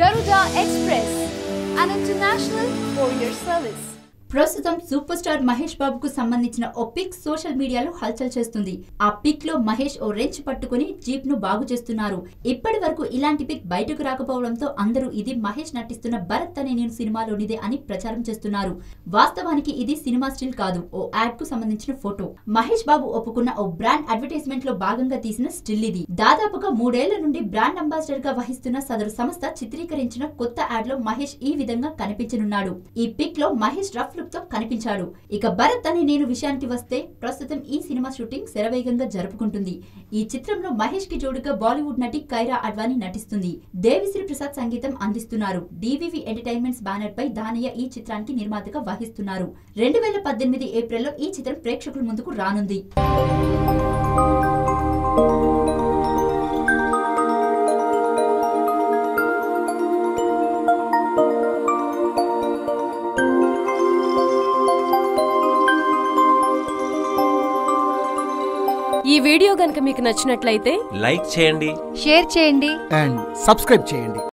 Garuda Express, an international courier service. ప్రస్తుతం super star Mahesh బాబుకు సంబంధించిన ఓ పిక్ సోషల్ మీడియాలో హల్చల్ చేస్తుంది ఆ పిక్ లో మహేష్ ఓ రెంచ్ పట్టుకుని జీప్ ను బాగు చేస్తున్నారు ఇప్పటి వరకు ఇలాంటి పిక్ బయటకు రాకపోవడంతో అందరూ ఇది మహేష్ నటిస్తున్న భరత్ అనే నేను సినిమాలోనిదే అని ప్రచారం చేస్తున్నారు వాస్తవానికి ఇది సినిమా స్టిల్ కాదు ఓ యాడ్ కు సంబంధించిన ఫోటో మహేష్ బాబు ఒప్పుకున్న ఓ బ్రాండ్ అడ్వర్టైజ్మెంట్ లో భాగంగా తీసిన స్టిల్ ఇది దాదాపుగా మూడేళ్ల నుండి బ్రాండ్ అంబాసిడర్ గా వహిస్తున్న సదరు సంస్థ చిత్రీకరించిన కొత్త యాడ్ లో మహేష్ ఈ విధంగా కనిపించనున్నాడు ఈ పిక్ లో మహేష్ రఫ్ లుక్ తో కనిపించాడు ఇక భరత్ అనే నేను విషయానికి వస్తే ప్రస్తుతం ఈ సినిమా షూటింగ్ శరవేగంగా జరుపుకుంటుంది ఈ చిత్రంలో మహేష్ కి జోడుగా బాలీవుడ్ నటి కైరా అడ్వాణి నటిస్తుంది దేవిశ్రీ ప్రసాద్ సంగీతం అందిస్తున్నారు డివివి ఎంటర్టైన్మెంట్స్ బ్యానర్ పై దానయ్య ఈ చిత్రానికి నిర్మాతగా వహిస్తున్నారు రెండు వేల పద్దెనిమిది ఏప్రిల్లో ఈ చిత్రం ప్రేక్షకుల ముందుకు రానుంది ఈ వీడియో గనుక మీకు నచ్చినట్లయితే లైక్ చేయండి షేర్ చేయండి అండ్ సబ్స్క్రైబ్ చేయండి